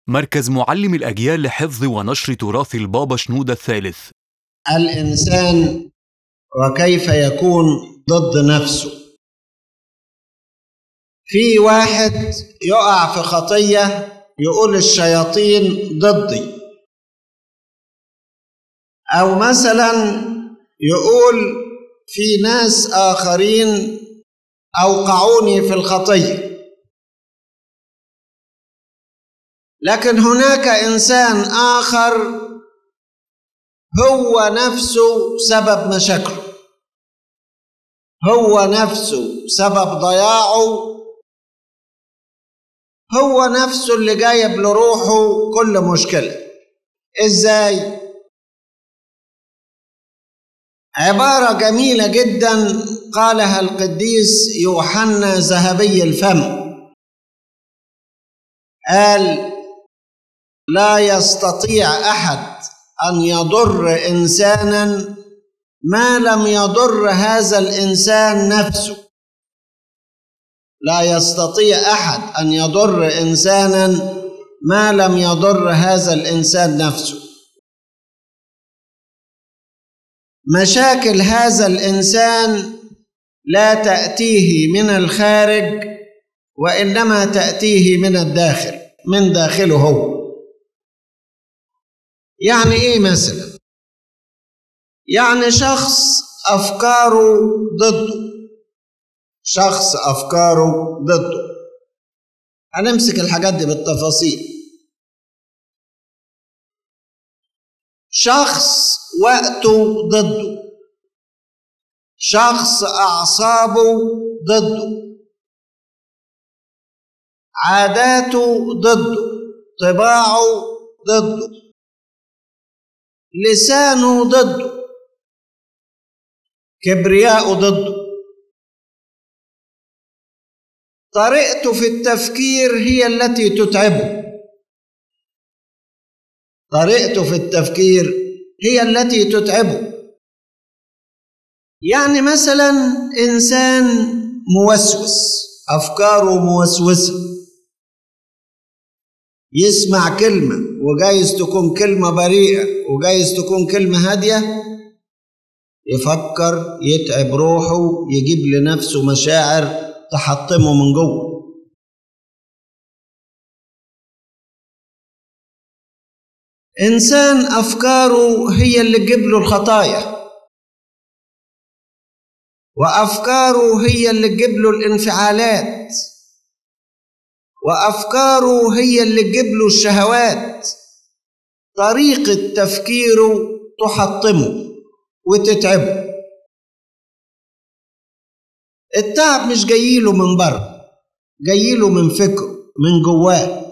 مركز معلم الأجيال لحفظ ونشر تراث البابا شنودة الثالث الإنسان وكيف يكون ضد نفسه في واحد يقع في خطية يقول الشياطين ضدي أو مثلا يقول في ناس آخرين أوقعوني في الخطية لكن هناك إنسان آخر هو نفسه سبب مشاكله هو نفسه سبب ضياعه هو نفسه اللي جايب لروحه كل مشكلة ازاي عبارة جميلة جدا قالها القديس يوحنا ذهبي الفم قال لا يستطيع أحد أن يضر إنسانا ما لم يضر هذا الإنسان نفسه لا يستطيع أحد أن يضر إنسانا ما لم يضر هذا الإنسان نفسه مشاكل هذا الإنسان لا تأتيه من الخارج وإنما تأتيه من الداخل من داخله هو يعني إيه مثلا يعني شخص أفكاره ضده شخص أفكاره ضده هنمسك الحاجات دي بالتفاصيل شخص وقته ضده شخص أعصابه ضده عاداته ضده طباعه ضده لسانه ضده كبرياءه ضده طريقته في التفكير هي التي تتعبه طريقته في التفكير هي التي تتعبه يعني مثلا انسان موسوس افكاره موسوسه يسمع كلمه وجايز تكون كلمه بريئه وجايز تكون كلمه هاديه يفكر يتعب روحه يجيب لنفسه مشاعر تحطمه من جوه انسان افكاره هي اللي تجيب له الخطايا وافكاره هي اللي تجيب له الانفعالات وافكاره هي اللي تجيب له الشهوات طريقه تفكيره تحطمه وتتعبه التعب مش جايله من بره جايله من فكره من جواه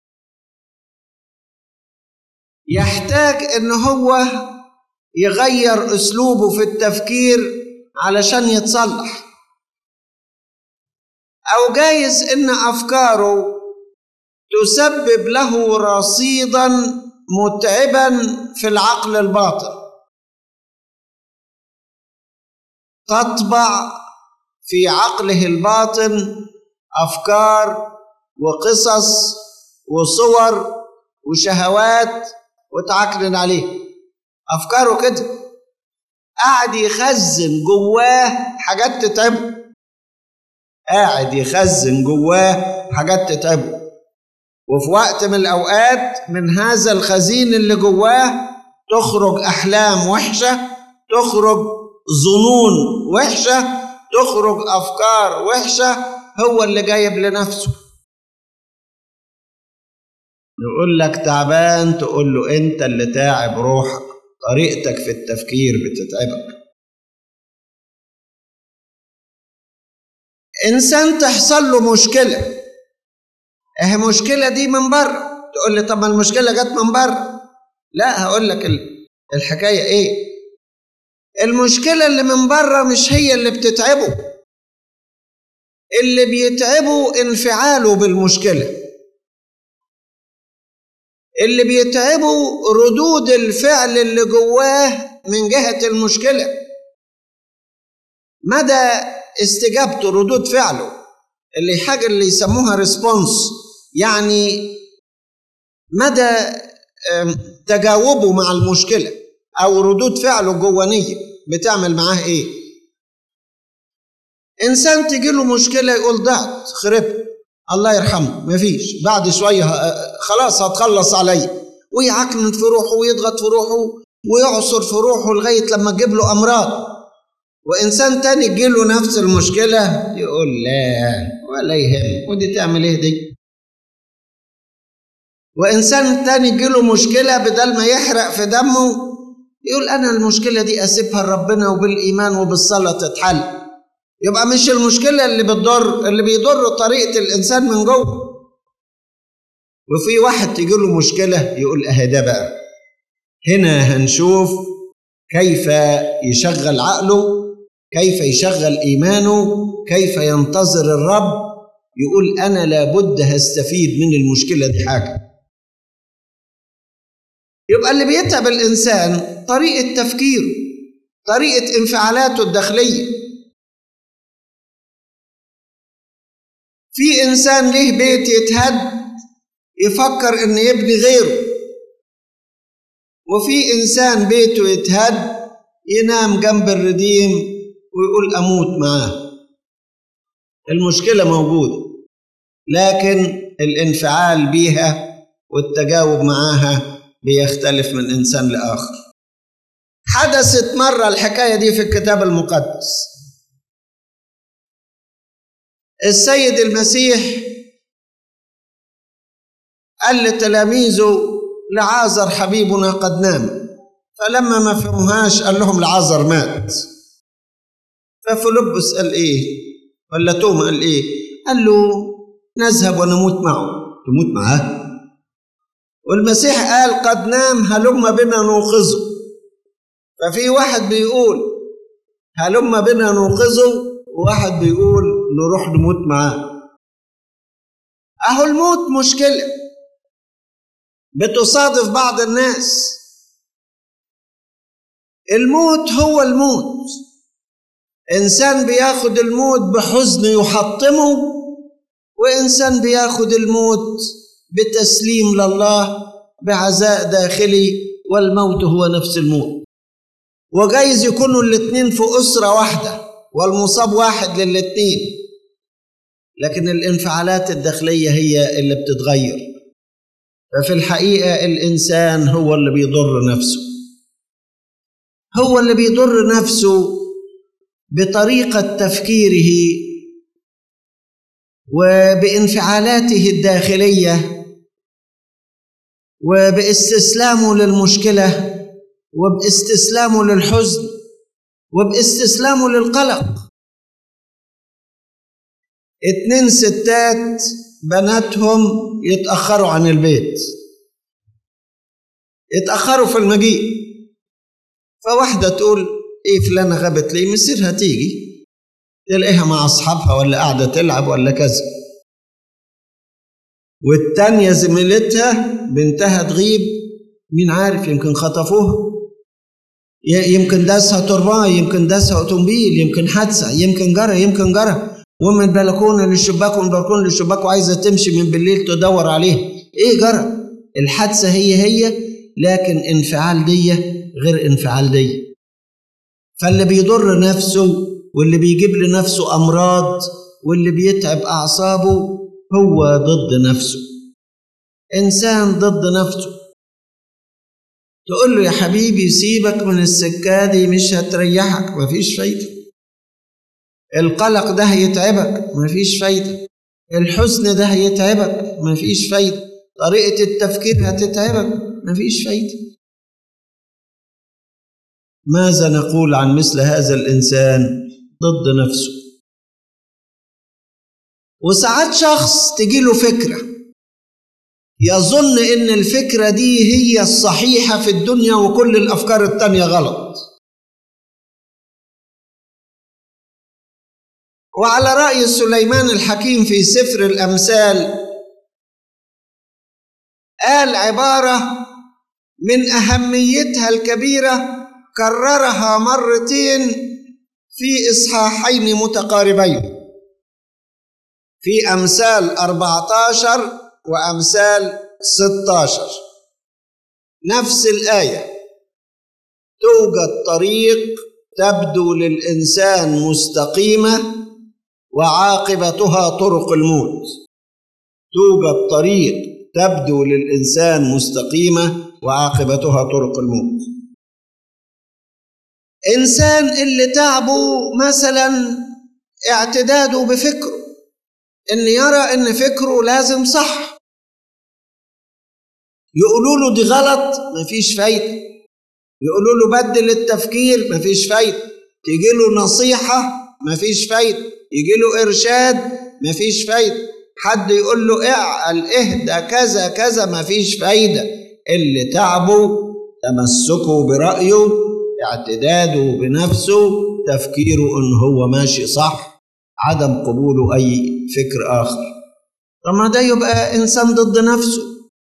يحتاج ان هو يغير اسلوبه في التفكير علشان يتصلح او جايز ان افكاره تسبب له رصيدا متعبا في العقل الباطن تطبع في عقله الباطن افكار وقصص وصور وشهوات وتعكنن عليه افكاره كده قاعد يخزن جواه حاجات تتعبه قاعد يخزن جواه حاجات تتعبه وفي وقت من الاوقات من هذا الخزين اللي جواه تخرج احلام وحشه تخرج ظنون وحشه تخرج افكار وحشه هو اللي جايب لنفسه يقول لك تعبان تقول له انت اللي تعب روحك طريقتك في التفكير بتتعبك انسان تحصل له مشكله اهي مشكله دي من بره تقول لي طب ما المشكله جت من بره لا هقول لك الحكايه ايه المشكله اللي من بره مش هي اللي بتتعبه اللي بيتعبه انفعاله بالمشكله اللي بيتعبه ردود الفعل اللي جواه من جهه المشكله مدى استجابته ردود فعله اللي حاجه اللي يسموها ريسبونس يعني مدى تجاوبه مع المشكلة أو ردود فعله الجوانية بتعمل معاه إيه إنسان تجيله مشكلة يقول ضعت خربت الله يرحمه مفيش بعد شوية خلاص هتخلص عليا ويعكنن في روحه ويضغط في روحه ويعصر في روحه لغاية لما تجيب له أمراض وإنسان تاني تجيله نفس المشكلة يقول لا ولا يهم ودي تعمل إيه دي وإنسان تاني تجيله مشكلة بدل ما يحرق في دمه يقول أنا المشكلة دي أسيبها لربنا وبالإيمان وبالصلاة تتحل يبقى مش المشكلة اللي بتضر اللي بيضر طريقة الإنسان من جوه وفي واحد تجيله مشكلة يقول أهي ده بقى هنا هنشوف كيف يشغل عقله كيف يشغل إيمانه كيف ينتظر الرب يقول أنا لابد هستفيد من المشكلة دي حاجة يبقى اللي بيتعب الإنسان طريقة تفكيره طريقة انفعالاته الداخلية في إنسان له بيت يتهد يفكر إن يبني غيره وفي إنسان بيته يتهد ينام جنب الرديم ويقول أموت معاه المشكلة موجودة لكن الانفعال بيها والتجاوب معاها بيختلف من إنسان لآخر حدثت مرة الحكاية دي في الكتاب المقدس السيد المسيح قال لتلاميذه لعازر حبيبنا قد نام فلما ما فهموهاش قال لهم لعازر مات ففيلبس قال ايه ولا توما قال ايه قال له نذهب ونموت معه تموت معاه والمسيح قال قد نام هلم بنا نوقظه ففي واحد بيقول هلم بنا نوقظه وواحد بيقول نروح نموت معاه اهو الموت مشكله بتصادف بعض الناس الموت هو الموت انسان بياخد الموت بحزن يحطمه وانسان بياخد الموت بتسليم لله بعزاء داخلي والموت هو نفس الموت وجايز يكونوا الاتنين في أسرة واحدة والمصاب واحد للاتنين لكن الانفعالات الداخلية هي اللي بتتغير ففي الحقيقة الإنسان هو اللي بيضر نفسه هو اللي بيضر نفسه بطريقة تفكيره وبانفعالاته الداخلية وباستسلامه للمشكلة وباستسلامه للحزن وباستسلامه للقلق اتنين ستات بناتهم يتأخروا عن البيت يتأخروا في المجيء فواحدة تقول ايه فلانة غابت ليه مسيرها تيجي تلاقيها مع أصحابها ولا قاعدة تلعب ولا كذا والتانية زميلتها بنتها تغيب مين عارف يمكن خطفوها يمكن داسها ترباي يمكن داسها اوتومبيل يمكن حادثة يمكن جرى يمكن جرى ومن البلكونة للشباك ومن البلكونة للشباك وعايزة تمشي من بالليل تدور عليه ايه جرى الحادثة هي هي لكن انفعال دي غير انفعال دي فاللي بيضر نفسه واللي بيجيب لنفسه أمراض واللي بيتعب أعصابه هو ضد نفسه إنسان ضد نفسه تقول له يا حبيبي سيبك من السكة دي مش هتريحك مفيش فايدة القلق ده هيتعبك مفيش فايدة الحزن ده هيتعبك مفيش فايدة طريقة التفكير هتتعبك مفيش فايدة ماذا نقول عن مثل هذا الإنسان ضد نفسه وساعات شخص تجيله فكرة يظن إن الفكرة دي هي الصحيحة في الدنيا وكل الأفكار التانية غلط وعلى رأي سليمان الحكيم في سفر الأمثال قال عبارة من أهميتها الكبيرة كررها مرتين في إصحاحين متقاربين في أمثال 14 وأمثال 16 نفس الآية توجد طريق تبدو للإنسان مستقيمة وعاقبتها طرق الموت توجد طريق تبدو للإنسان مستقيمة وعاقبتها طرق الموت إنسان اللي تعبه مثلا اعتداده بفكره إن يرى إن فكره لازم صح يقولوا له دي غلط مفيش فايدة يقولوا له بدل التفكير مفيش فايدة تيجي له نصيحة مفيش فايدة يجي له إرشاد مفيش فايدة حد يقول له اعقل اهدى كذا كذا مفيش فايدة اللي تعبه تمسكه برأيه اعتداده بنفسه تفكيره ان هو ماشي صح عدم قبوله اي فكر اخر طب ما ده يبقى انسان ضد نفسه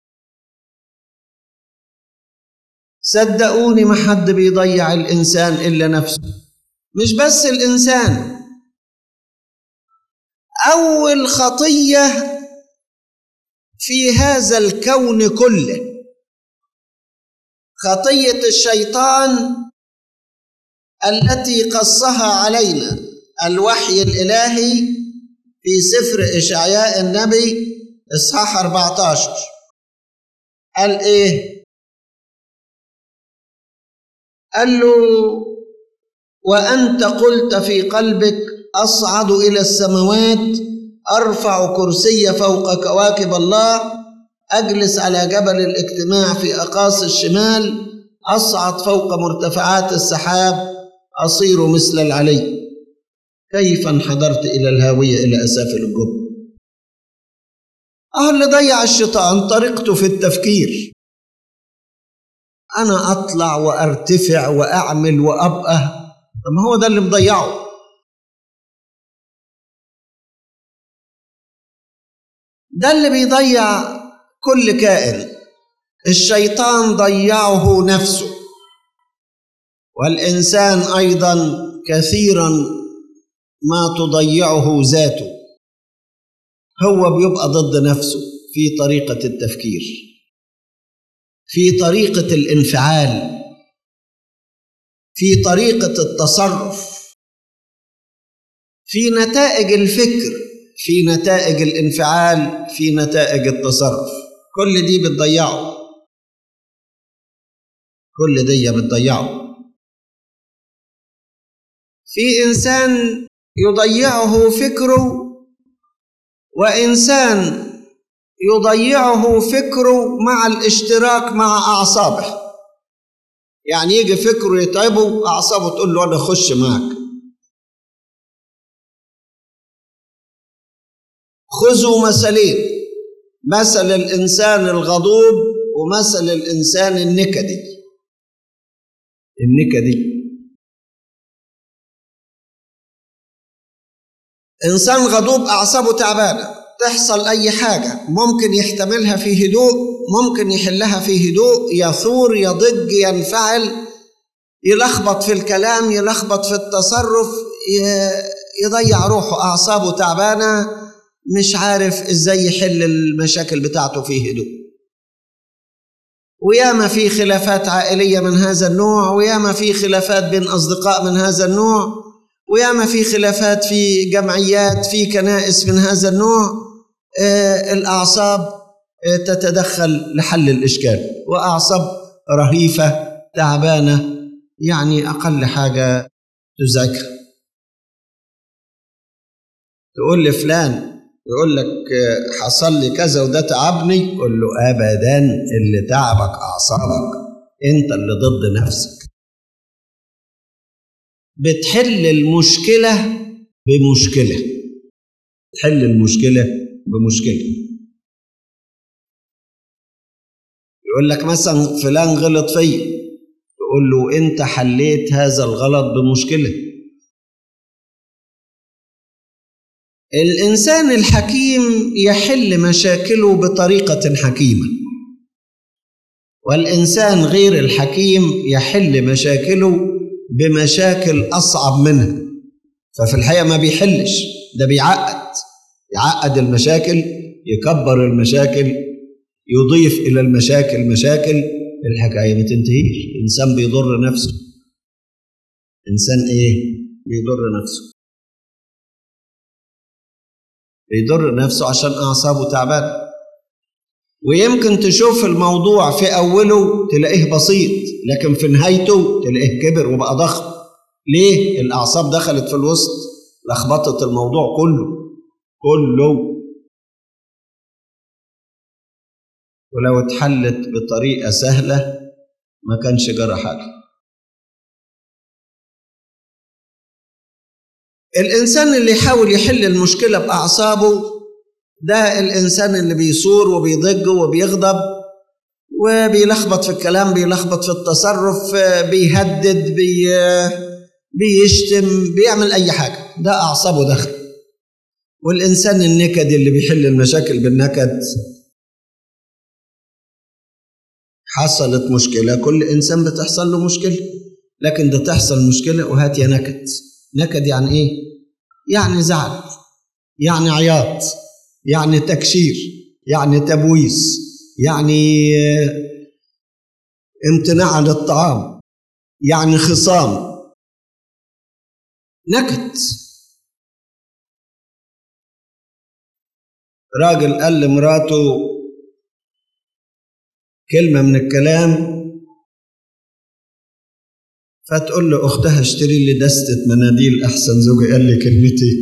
صدقوني ما حد بيضيع الانسان الا نفسه مش بس الانسان اول خطيه في هذا الكون كله خطيه الشيطان التي قصها علينا الوحي الالهي في سفر اشعياء النبي اصحاح 14 قال ايه قال له وانت قلت في قلبك اصعد الى السماوات ارفع كرسي فوق كواكب الله اجلس على جبل الاجتماع في اقاصي الشمال اصعد فوق مرتفعات السحاب اصير مثل العلي كيف انحدرت الى الهاويه الى اسافل الجب اهو اللي ضيع الشيطان طريقته في التفكير انا اطلع وارتفع واعمل وابقى طب ما هو ده اللي مضيعه ده اللي بيضيع كل كائن الشيطان ضيعه نفسه والانسان ايضا كثيرا ما تضيعه ذاته هو بيبقى ضد نفسه في طريقه التفكير في طريقه الانفعال في طريقه التصرف في نتائج الفكر في نتائج الانفعال في نتائج التصرف كل دي بتضيعه كل دي بتضيعه في انسان يضيعه فكره وانسان يضيعه فكره مع الاشتراك مع اعصابه يعني يجي فكره يتعبه اعصابه تقول له انا اخش معك خذوا مثلين مثل الانسان الغضوب ومثل الانسان النكدي النكدي انسان غضوب اعصابه تعبانه تحصل اي حاجه ممكن يحتملها في هدوء ممكن يحلها في هدوء يثور يضج ينفعل يلخبط في الكلام يلخبط في التصرف يضيع روحه اعصابه تعبانه مش عارف ازاي يحل المشاكل بتاعته في هدوء وياما في خلافات عائليه من هذا النوع وياما في خلافات بين اصدقاء من هذا النوع وياما في خلافات في جمعيات في كنائس من هذا النوع آه الأعصاب آه تتدخل لحل الإشكال وأعصاب رهيفة تعبانة يعني أقل حاجة تزعجها تقول لفلان يقول لك آه حصل لي كذا وده تعبني قول له أبدا اللي تعبك أعصابك أنت اللي ضد نفسك بتحل المشكلة بمشكلة تحل المشكلة بمشكلة يقول لك مثلا فلان غلط فيا تقول له انت حليت هذا الغلط بمشكلة الإنسان الحكيم يحل مشاكله بطريقة حكيمة والإنسان غير الحكيم يحل مشاكله بمشاكل أصعب منها ففي الحقيقة ما بيحلش ده بيعقد يعقد المشاكل يكبر المشاكل يضيف إلى المشاكل مشاكل الحكاية ما تنتهيش إنسان بيضر نفسه إنسان إيه؟ بيضر نفسه بيضر نفسه عشان أعصابه تعبانة ويمكن تشوف الموضوع في أوله تلاقيه بسيط لكن في نهايته تلاقيه كبر وبقى ضخم ليه؟ الأعصاب دخلت في الوسط لخبطت الموضوع كله كله ولو اتحلت بطريقة سهلة ما كانش جرى حاجة الإنسان اللي يحاول يحل المشكلة بأعصابه ده الإنسان اللي بيصور وبيضج وبيغضب وبيلخبط في الكلام بيلخبط في التصرف بيهدد بي بيشتم بيعمل أي حاجة ده أعصابه دخل والإنسان النكد اللي بيحل المشاكل بالنكد حصلت مشكلة كل إنسان بتحصل له مشكلة لكن ده تحصل مشكلة وهات يا نكد نكد يعني إيه؟ يعني زعل يعني عياط يعني تكشير يعني تبويس يعني امتناع عن الطعام يعني خصام نكد راجل قال لمراته كلمة من الكلام فتقول له أختها اشتري لي دستة مناديل أحسن زوجي قال لي كلمتين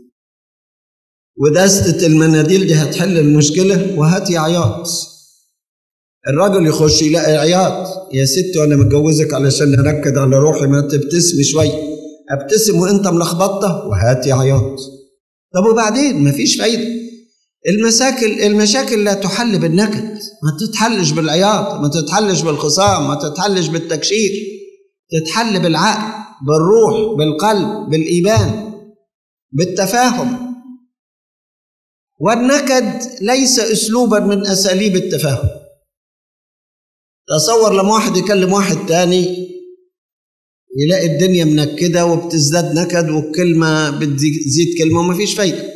ودستة المناديل دي هتحل المشكلة وهات يا عياط الراجل يخش يلاقي عياط يا ستي وانا متجوزك علشان اركد على روحي ما تبتسمي شويه ابتسم وانت ملخبطه وهات يا عياط طب وبعدين مفيش فايده المشاكل المشاكل لا تحل بالنكد ما تتحلش بالعياط ما تتحلش بالخصام ما تتحلش بالتكشير تتحل بالعقل بالروح بالقلب بالايمان بالتفاهم والنكد ليس اسلوبا من اساليب التفاهم تصور لما واحد يكلم واحد تاني يلاقي الدنيا منكده وبتزداد نكد والكلمه بتزيد كلمه ومفيش فايده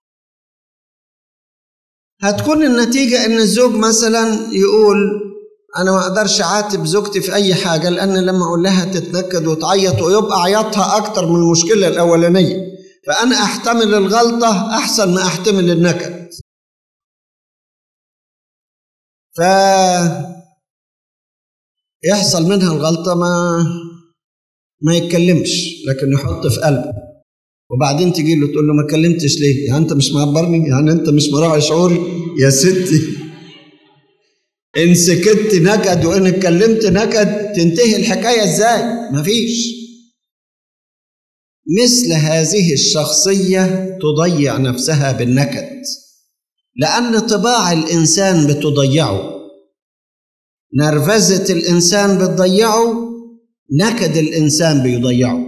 هتكون النتيجه ان الزوج مثلا يقول انا ما اقدرش اعاتب زوجتي في اي حاجه لان لما اقول لها تتنكد وتعيط ويبقى عياطها اكتر من المشكله الاولانيه فانا احتمل الغلطه احسن ما احتمل النكد ف يحصل منها الغلطة ما ما يتكلمش لكن يحط في قلبه وبعدين تجي له تقول له ما اتكلمتش ليه؟ يعني انت مش معبرني؟ يعني انت مش مراعي شعوري؟ يا ستي ان سكت نكد وان اتكلمت نكد تنتهي الحكايه ازاي؟ مفيش مثل هذه الشخصيه تضيع نفسها بالنكد لان طباع الانسان بتضيعه نرفزة الإنسان بتضيعه نكد الإنسان بيضيعه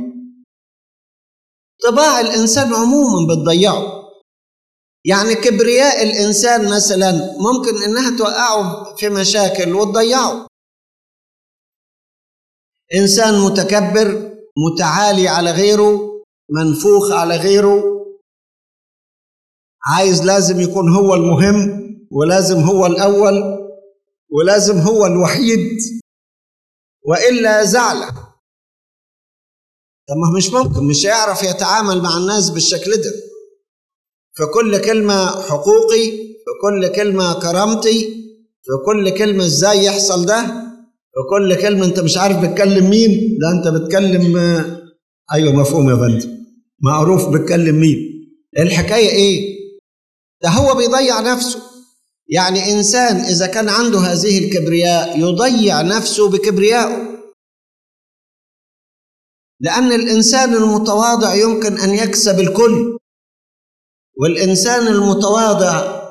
طباع الإنسان عموما بتضيعه يعني كبرياء الإنسان مثلا ممكن إنها توقعه في مشاكل وتضيعه إنسان متكبر متعالي على غيره منفوخ على غيره عايز لازم يكون هو المهم ولازم هو الأول ولازم هو الوحيد والا زعله طب ما مش ممكن مش هيعرف يتعامل مع الناس بالشكل ده في كل كلمه حقوقي في كل كلمه كرامتي في كل كلمه ازاي يحصل ده في كل كلمه انت مش عارف بتكلم مين ده انت بتكلم ايوه مفهوم يا فندم معروف بتكلم مين الحكايه ايه ده هو بيضيع نفسه يعني انسان اذا كان عنده هذه الكبرياء يضيع نفسه بكبريائه لان الانسان المتواضع يمكن ان يكسب الكل والانسان المتواضع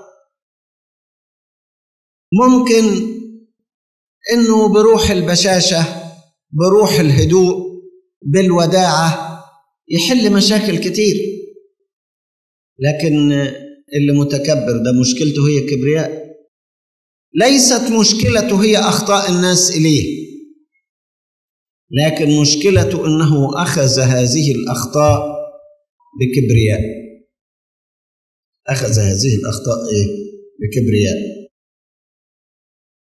ممكن انه بروح البشاشه بروح الهدوء بالوداعه يحل مشاكل كتير لكن اللي متكبر ده مشكلته هي كبرياء ليست مشكلته هي اخطاء الناس اليه لكن مشكلته انه اخذ هذه الاخطاء بكبرياء اخذ هذه الاخطاء ايه بكبرياء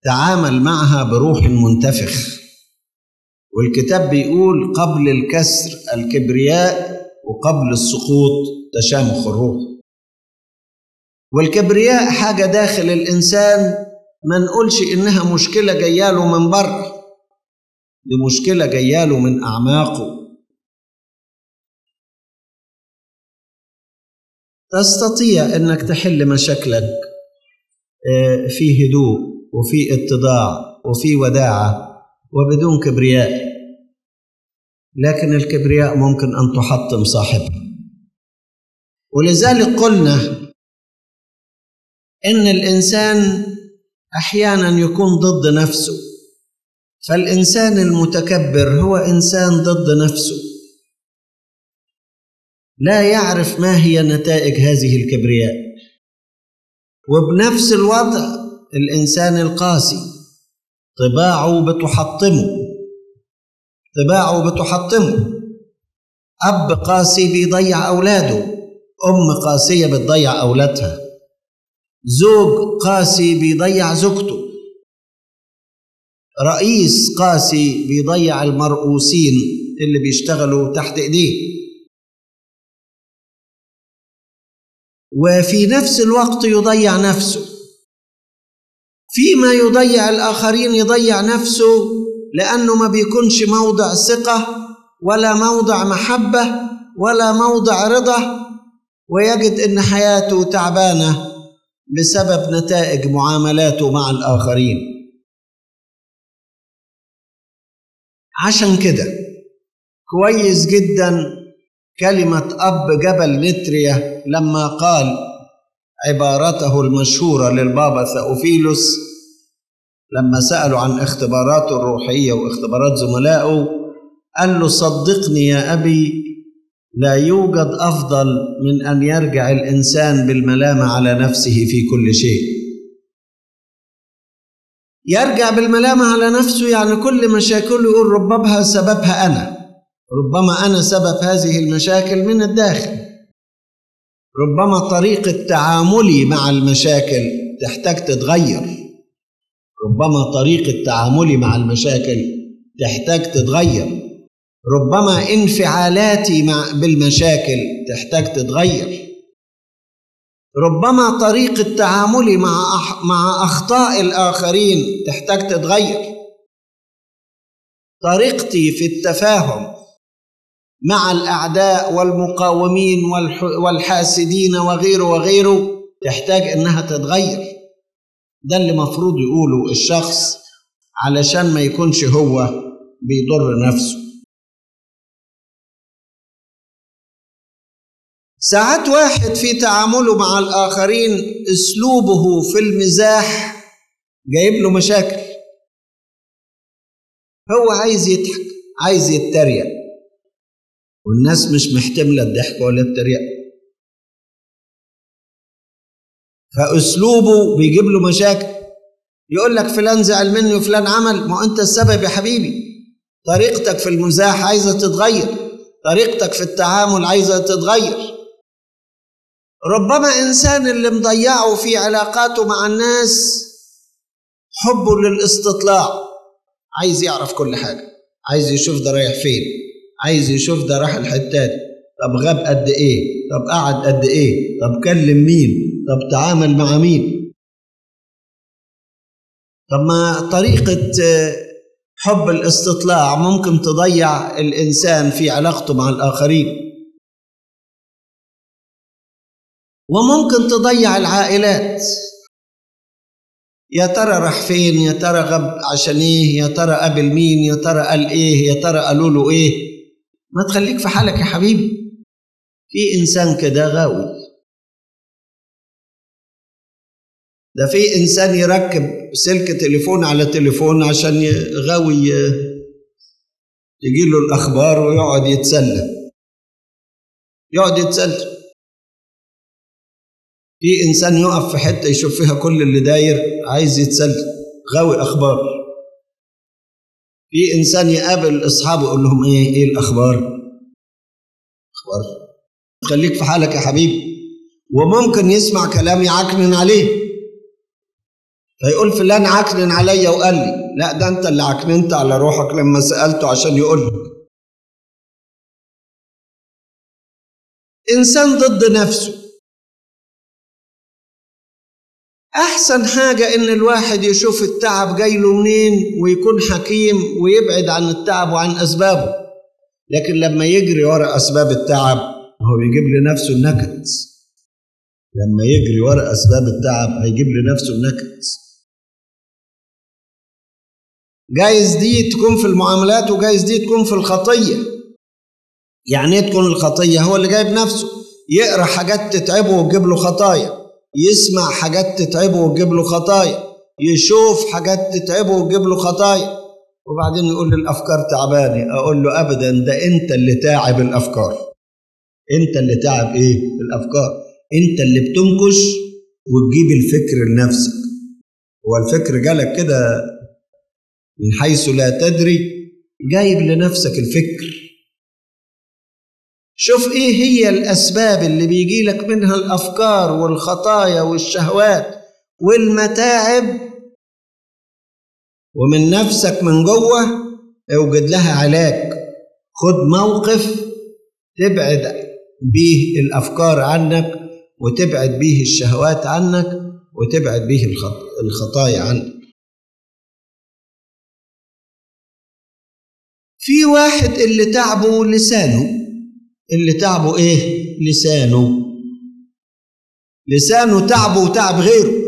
تعامل معها بروح منتفخ والكتاب بيقول قبل الكسر الكبرياء وقبل السقوط تشامخ الروح والكبرياء حاجة داخل الإنسان ما نقولش إنها مشكلة جاياله من بره دي مشكلة جاياله من أعماقه تستطيع إنك تحل مشاكلك في هدوء وفي اتضاع وفي وداعة وبدون كبرياء لكن الكبرياء ممكن أن تحطم صاحبه ولذلك قلنا إن الإنسان أحيانا يكون ضد نفسه فالإنسان المتكبر هو إنسان ضد نفسه لا يعرف ما هي نتائج هذه الكبرياء وبنفس الوضع الإنسان القاسي طباعه بتحطمه طباعه بتحطمه أب قاسي بيضيع أولاده أم قاسية بتضيع أولادها زوج قاسي بيضيع زوجته رئيس قاسي بيضيع المرؤوسين اللي بيشتغلوا تحت ايديه وفي نفس الوقت يضيع نفسه فيما يضيع الآخرين يضيع نفسه لأنه ما بيكونش موضع ثقة ولا موضع محبة ولا موضع رضا ويجد إن حياته تعبانة بسبب نتائج معاملاته مع الآخرين عشان كده كويس جدا كلمة أب جبل نتريا لما قال عبارته المشهورة للبابا ثأوفيلوس لما سألوا عن اختباراته الروحية واختبارات زملائه قال له صدقني يا أبي لا يوجد أفضل من أن يرجع الإنسان بالملامة على نفسه في كل شيء يرجع بالملامة على نفسه يعني كل مشاكله يقول ربما سببها أنا ربما أنا سبب هذه المشاكل من الداخل ربما طريقة تعاملي مع المشاكل تحتاج تتغير ربما طريقة تعاملي مع المشاكل تحتاج تتغير ربما انفعالاتي مع بالمشاكل تحتاج تتغير ربما طريقة تعاملي مع أح مع أخطاء الآخرين تحتاج تتغير طريقتي في التفاهم مع الأعداء والمقاومين والحاسدين وغيره وغيره تحتاج إنها تتغير ده اللي مفروض يقوله الشخص علشان ما يكونش هو بيضر نفسه ساعات واحد في تعامله مع الآخرين أسلوبه في المزاح جايب له مشاكل هو عايز يضحك عايز يتريق والناس مش محتملة الضحك ولا التريقة فأسلوبه بيجيب له مشاكل يقول لك فلان زعل مني وفلان عمل ما أنت السبب يا حبيبي طريقتك في المزاح عايزة تتغير طريقتك في التعامل عايزة تتغير ربما إنسان اللي مضيعه في علاقاته مع الناس حبه للاستطلاع عايز يعرف كل حاجة عايز يشوف ده رايح فين عايز يشوف ده راح الحتة دي طب غاب قد ايه طب قعد قد ايه طب كلم مين طب تعامل مع مين طب ما طريقة حب الاستطلاع ممكن تضيع الإنسان في علاقته مع الآخرين وممكن تضيع العائلات يا ترى راح فين يا ترى غاب عشان ايه يا ترى قابل مين يا ترى قال ايه يا ترى قالوا له ايه ما تخليك في حالك يا حبيبي في انسان كده غاوي ده في انسان يركب سلك تليفون على تليفون عشان غاوي يجي له الاخبار ويقعد يتسلى يقعد يتسلى في انسان يقف في حته يشوف فيها كل اللي داير عايز يتسلى غاوي اخبار في انسان يقابل اصحابه يقول لهم ايه ايه الاخبار اخبار خليك في حالك يا حبيبي وممكن يسمع كلام يعكنن عليه فيقول فلان عكنن عليا وقال لي لا ده انت اللي عكننت على روحك لما سألته عشان يقول لك إنسان ضد نفسه أحسن حاجة إن الواحد يشوف التعب جاي له منين ويكون حكيم ويبعد عن التعب وعن أسبابه لكن لما يجري ورا أسباب التعب هو يجيب لنفسه النكد لما يجري ورا أسباب التعب هيجيب لنفسه النكد جايز دي تكون في المعاملات وجايز دي تكون في الخطية يعني ايه تكون الخطية هو اللي جايب نفسه يقرأ حاجات تتعبه وتجيب له خطايا يسمع حاجات تتعبه وتجيب له خطايا يشوف حاجات تتعبه وتجيب له خطايا وبعدين يقول لي الافكار تعباني اقول له ابدا ده انت اللي تعب الافكار انت اللي تعب ايه الافكار انت اللي بتنكش وتجيب الفكر لنفسك هو الفكر جالك كده من حيث لا تدري جايب لنفسك الفكر شوف ايه هي الاسباب اللي بيجي لك منها الافكار والخطايا والشهوات والمتاعب ومن نفسك من جوه اوجد لها علاج خد موقف تبعد بيه الافكار عنك وتبعد بيه الشهوات عنك وتبعد بيه الخطايا عنك في واحد اللي تعبه لسانه اللي تعبه ايه لسانه لسانه تعبه وتعب غيره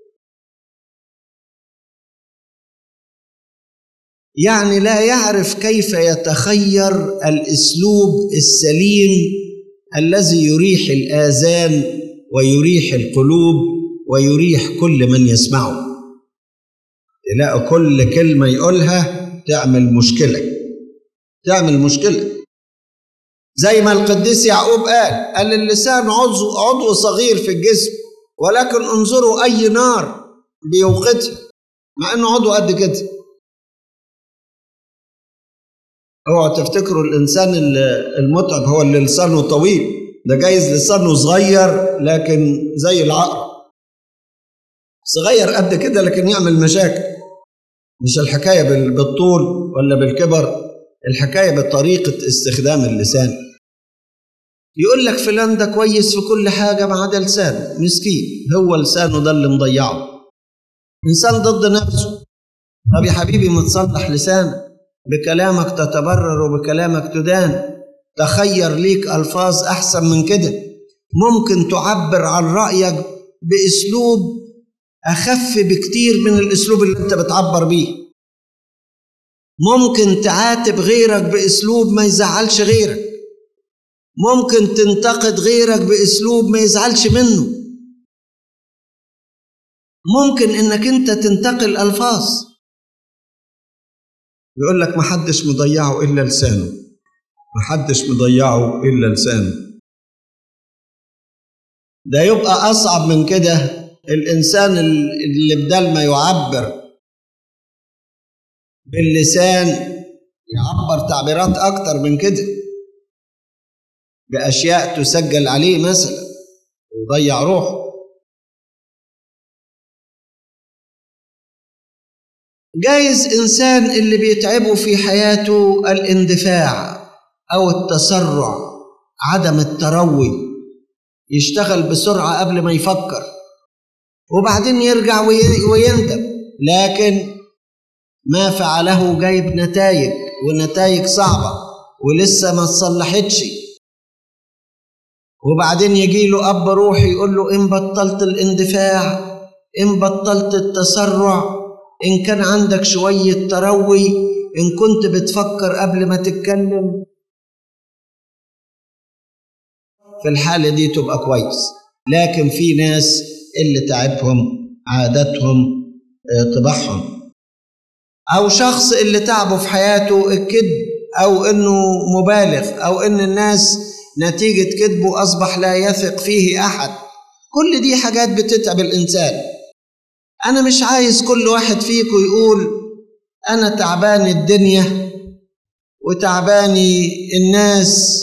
يعني لا يعرف كيف يتخير الاسلوب السليم الذي يريح الاذان ويريح القلوب ويريح كل من يسمعه تلاقي كل كلمه يقولها تعمل مشكله تعمل مشكله زي ما القديس يعقوب قال قال اللسان عضو عضو صغير في الجسم ولكن انظروا اي نار بيوقدها مع انه عضو قد كده اوعوا تفتكروا الانسان المتعب هو اللي لسانه طويل ده جايز لسانه صغير لكن زي العقرب صغير قد كده لكن يعمل مشاكل مش الحكايه بالطول ولا بالكبر الحكايه بطريقه استخدام اللسان يقول لك فلان ده كويس في كل حاجه ما عدا لسانه مسكين هو لسانه ده اللي مضيعه انسان ضد نفسه طب يا حبيبي ما تصلح لسانك بكلامك تتبرر وبكلامك تدان تخير ليك الفاظ احسن من كده ممكن تعبر عن رايك باسلوب اخف بكتير من الاسلوب اللي انت بتعبر بيه ممكن تعاتب غيرك باسلوب ما يزعلش غيرك ممكن تنتقد غيرك باسلوب ما يزعلش منه ممكن انك انت تنتقل الفاظ يقول لك محدش مضيعه الا لسانه محدش مضيعه الا لسانه ده يبقى اصعب من كده الانسان اللي بدل ما يعبر باللسان يعبر تعبيرات اكتر من كده باشياء تسجل عليه مثلا ويضيع روحه جايز انسان اللي بيتعبه في حياته الاندفاع او التسرع عدم التروي يشتغل بسرعه قبل ما يفكر وبعدين يرجع ويندم لكن ما فعله جايب نتائج ونتائج صعبه ولسه ما اتصلحتش وبعدين يجي له اب روحي يقول له ان بطلت الاندفاع ان بطلت التسرع إن كان عندك شوية تروي إن كنت بتفكر قبل ما تتكلم في الحالة دي تبقى كويس لكن في ناس اللي تعبهم عاداتهم طباعهم أو شخص اللي تعبه في حياته الكذب أو إنه مبالغ أو إن الناس نتيجة كذبه أصبح لا يثق فيه أحد كل دي حاجات بتتعب الإنسان أنا مش عايز كل واحد فيكم يقول أنا تعبان الدنيا وتعباني الناس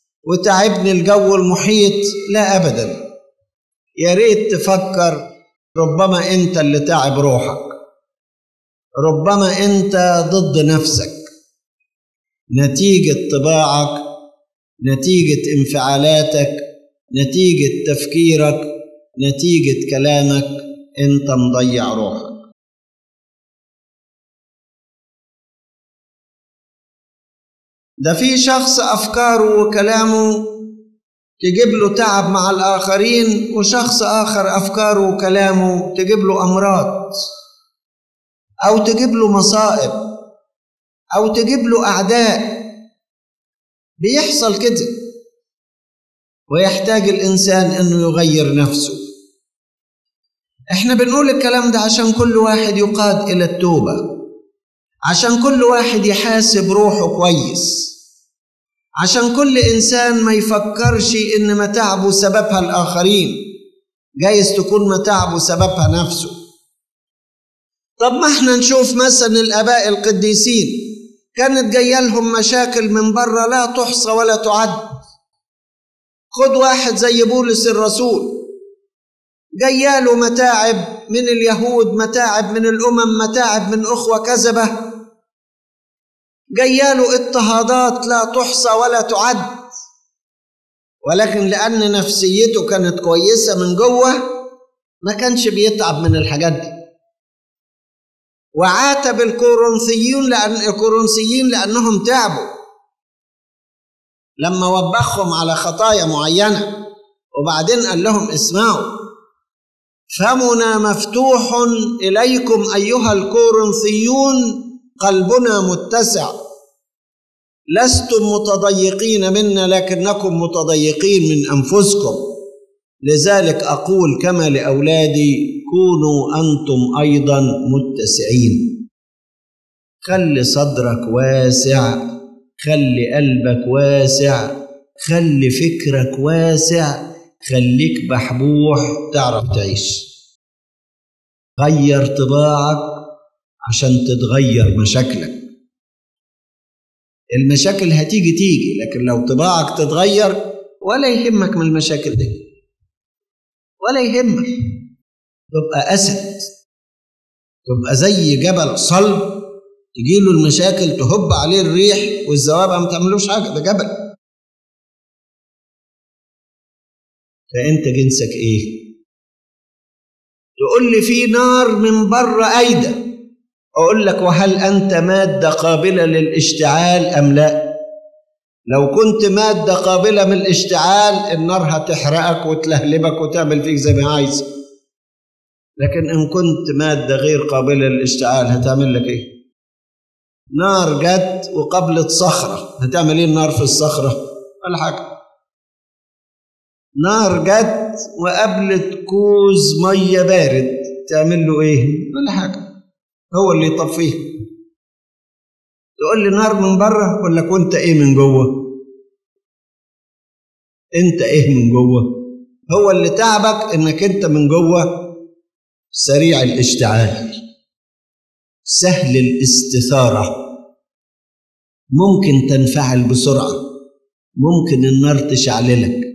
وتعبني الجو المحيط لا أبدا يا ريت تفكر ربما انت اللي تعب روحك ربما انت ضد نفسك نتيجه طباعك نتيجه انفعالاتك نتيجه تفكيرك نتيجه كلامك انت مضيع روحك ده في شخص افكاره وكلامه تجيب له تعب مع الاخرين وشخص اخر افكاره وكلامه تجيب له امراض او تجيب له مصائب او تجيب له اعداء بيحصل كده ويحتاج الانسان انه يغير نفسه احنا بنقول الكلام ده عشان كل واحد يقاد الى التوبه عشان كل واحد يحاسب روحه كويس عشان كل انسان ما يفكرش ان متاعبه سببها الاخرين جايز تكون متاعبه سببها نفسه طب ما احنا نشوف مثلا الاباء القديسين كانت جايه لهم مشاكل من بره لا تحصى ولا تعد خد واحد زي بولس الرسول جايه له متاعب من اليهود متاعب من الامم متاعب من اخوه كذبه جايه له اضطهادات لا تحصى ولا تعد ولكن لان نفسيته كانت كويسه من جوه ما كانش بيتعب من الحاجات دي وعاتب الكورنثيين لأن الكورنثيين لأنهم تعبوا لما وبخهم على خطايا معينة وبعدين قال لهم اسمعوا فمنا مفتوح إليكم أيها الكورنثيون قلبنا متسع لستم متضيقين منا لكنكم متضيقين من أنفسكم لذلك أقول كما لأولادي كونوا أنتم أيضا متسعين خلي صدرك واسع خلي قلبك واسع خلي فكرك واسع خليك بحبوح تعرف تعيش غير طباعك عشان تتغير مشاكلك المشاكل هتيجي تيجي لكن لو طباعك تتغير ولا يهمك من المشاكل دي ولا يهمك تبقى أسد تبقى زي جبل صلب تجيله المشاكل تهب عليه الريح والزوابع ما تعملوش حاجة ده جبل فأنت جنسك إيه؟ تقول لي في نار من بره أيدة أقول لك وهل أنت مادة قابلة للاشتعال أم لا؟ لو كنت مادة قابلة من الاشتعال النار هتحرقك وتلهلبك وتعمل فيك زي ما عايز لكن إن كنت مادة غير قابلة للاشتعال هتعمل لك إيه؟ نار جت وقبلت صخرة هتعمل إيه النار في الصخرة؟ ولا حاجة نار جت وقابلت كوز مية بارد تعمل له إيه؟ ولا حاجة هو اللي يطفيه تقول لي نار من بره ولا كنت ايه من جوه انت ايه من جوه هو اللي تعبك انك انت من جوه سريع الاشتعال سهل الاستثاره ممكن تنفعل بسرعه ممكن النار تشعللك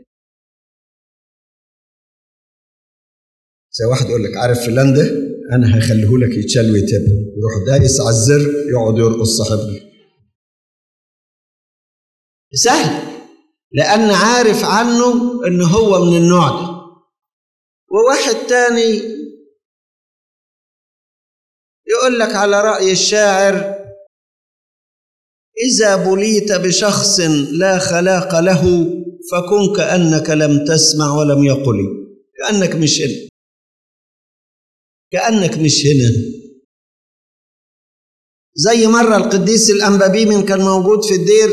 زي واحد يقول لك عارف فلان ده انا هخليه لك يتشال ويتب يروح دايس على الزر يقعد يرقص صاحبنا سهل لان عارف عنه ان هو من النوع ده وواحد تاني يقول لك على راي الشاعر اذا بليت بشخص لا خلاق له فكن كانك لم تسمع ولم يقل كانك مش هنا كأنك مش هنا زي مرة القديس الأنبابيمن كان موجود في الدير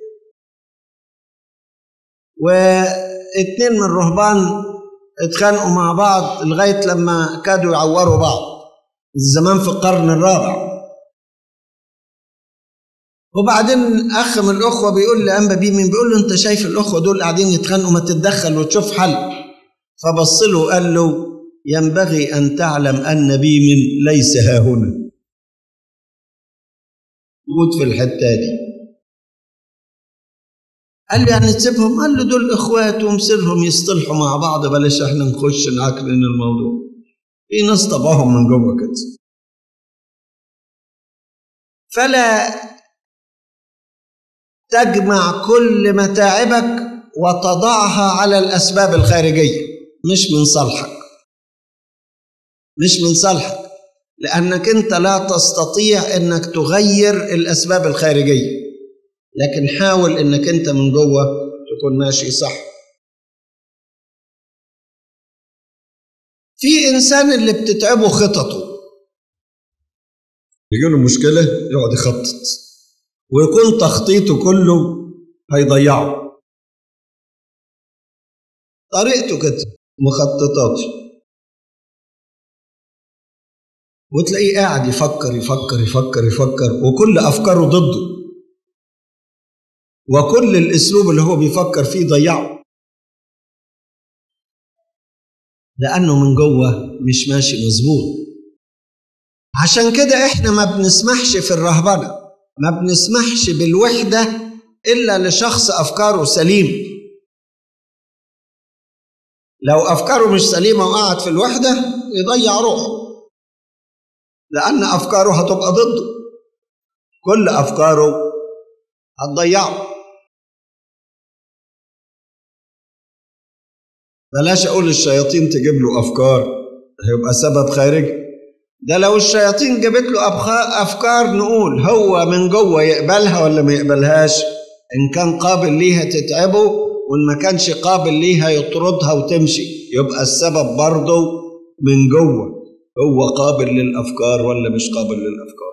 واتنين من الرهبان اتخانقوا مع بعض لغاية لما كادوا يعوروا بعض زمان في القرن الرابع وبعدين أخ من الأخوة بيقول لأنبابيمن بيقول له أنت شايف الأخوة دول قاعدين يتخانقوا ما تتدخل وتشوف حل فبص له وقال له ينبغي أن تعلم أن بيمن ليس ها هنا موجود في الحتة دي قال له يعني تسيبهم قال له دول إخوات ومصيرهم يصطلحوا مع بعض بلاش احنا نخش نعكرن الموضوع في ناس طبعهم من جوه كده فلا تجمع كل متاعبك وتضعها على الاسباب الخارجيه مش من صالحك مش من صالحك لانك انت لا تستطيع انك تغير الاسباب الخارجيه لكن حاول انك انت من جوه تكون ماشي صح في انسان اللي بتتعبه خططه يجي له مشكله يقعد يخطط ويكون تخطيطه كله هيضيعه طريقته كده مخططاته وتلاقيه قاعد يفكر يفكر يفكر يفكر وكل افكاره ضده وكل الاسلوب اللي هو بيفكر فيه ضيعه لانه من جوه مش ماشي مظبوط عشان كده احنا ما بنسمحش في الرهبنه ما بنسمحش بالوحده الا لشخص افكاره سليم لو افكاره مش سليمه وقعد في الوحده يضيع روحه لان افكاره هتبقى ضده كل افكاره هتضيعه بلاش اقول الشياطين تجيب له افكار هيبقى سبب خارجي ده لو الشياطين جابت له افكار نقول هو من جوه يقبلها ولا ما يقبلهاش ان كان قابل ليها تتعبه وان ما كانش قابل ليها يطردها وتمشي يبقى السبب برضه من جوه هو قابل للافكار ولا مش قابل للافكار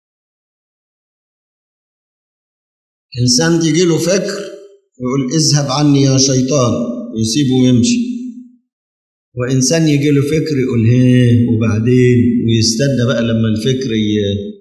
انسان تيجي له فكر يقول اذهب عني يا شيطان يسيبه ويمشي وإنسان يجي له فكر يقول هيه وبعدين ويستنى بقى لما الفكر ي...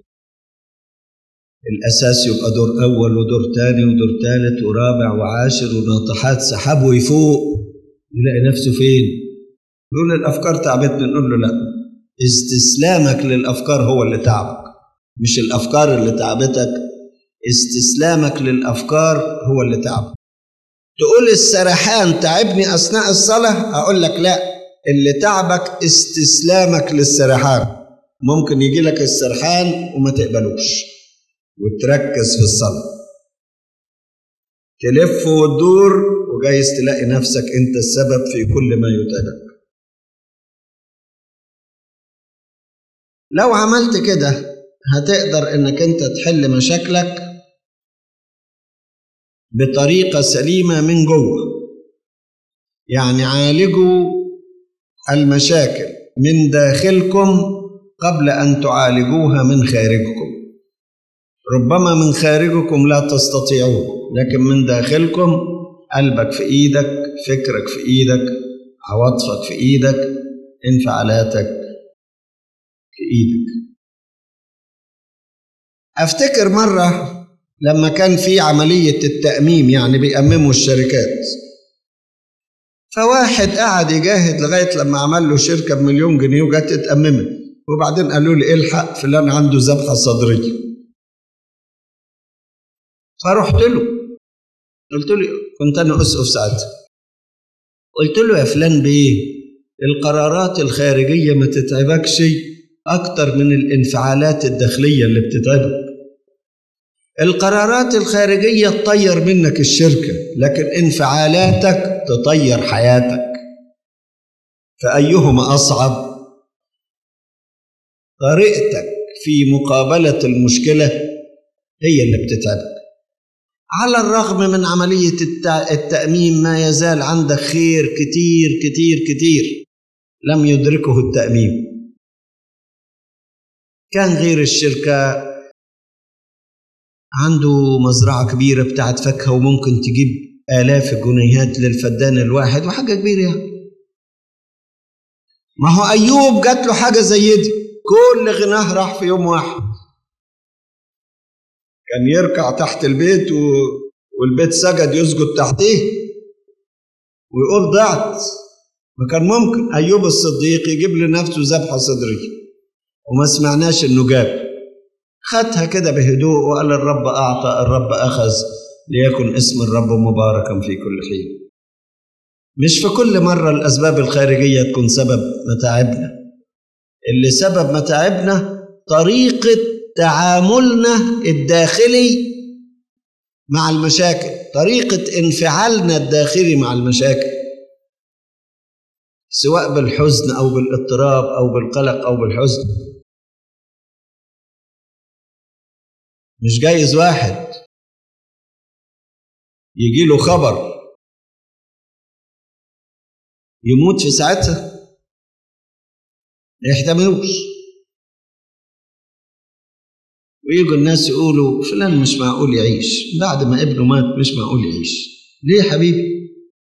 الأساس يبقى دور أول ودور تاني ودور تالت ورابع وعاشر وناطحات سحاب ويفوق يلاقي نفسه فين؟ يقول الأفكار تعبتني نقول له لا استسلامك للأفكار هو اللي تعبك مش الأفكار اللي تعبتك استسلامك للأفكار هو اللي تعبك تقول السرحان تعبني أثناء الصلاة أقول لك لا اللي تعبك استسلامك للسرحان ممكن يجي لك السرحان وما تقبلوش وتركز في الصلاة تلف وتدور وجايز تلاقي نفسك انت السبب في كل ما يتعبك لو عملت كده هتقدر انك انت تحل مشاكلك بطريقة سليمة من جوه يعني عالجوا المشاكل من داخلكم قبل أن تعالجوها من خارجكم ربما من خارجكم لا تستطيعوه لكن من داخلكم قلبك في إيدك فكرك في إيدك عواطفك في إيدك انفعالاتك في إيدك أفتكر مرة لما كان في عملية التأميم يعني بيأمموا الشركات فواحد قعد يجاهد لغاية لما عمل له شركة بمليون جنيه وجت اتأممت وبعدين قالوا لي الحق فلان عنده ذبحة صدرية فرحت له قلت له كنت أنا أسقف ساعتها قلت له يا فلان بيه القرارات الخارجية ما تتعبكش أكتر من الانفعالات الداخلية اللي بتتعبك القرارات الخارجية تطير منك الشركة لكن انفعالاتك تطير حياتك فأيهما أصعب طريقتك في مقابلة المشكلة هي اللي بتتعبك على الرغم من عملية التأميم ما يزال عندك خير كتير كتير كتير لم يدركه التأميم كان غير الشركة عنده مزرعة كبيرة بتاعت فاكهة وممكن تجيب آلاف الجنيهات للفدان الواحد وحاجة كبيرة يعني ما هو أيوب جات له حاجة زي دي كل غناه راح في يوم واحد كان يركع تحت البيت و... والبيت سجد يسجد تحتيه ويقول ضعت ما كان ممكن أيوب الصديق يجيب لنفسه ذبحة صدرية وما سمعناش إنه جاب خدها كده بهدوء وقال الرب أعطى الرب أخذ ليكن اسم الرب مباركا في كل حين مش في كل مرة الأسباب الخارجية تكون سبب متاعبنا اللي سبب متاعبنا طريقة تعاملنا الداخلي مع المشاكل طريقة انفعالنا الداخلي مع المشاكل سواء بالحزن أو بالاضطراب أو بالقلق أو بالحزن مش جايز واحد يجي له خبر يموت في ساعتها ما يحتملوش ويجوا الناس يقولوا فلان مش معقول يعيش بعد ما ابنه مات مش معقول يعيش ليه يا حبيبي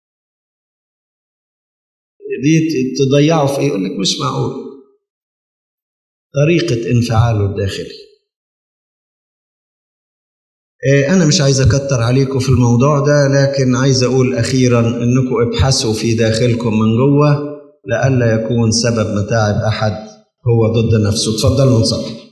دي تضيعه في ايه يقول لك مش معقول طريقة انفعاله الداخلي أنا مش عايز أكتر عليكم في الموضوع ده لكن عايز أقول أخيرا أنكم ابحثوا في داخلكم من جوه لئلا يكون سبب متاعب أحد هو ضد نفسه تفضلوا نصلي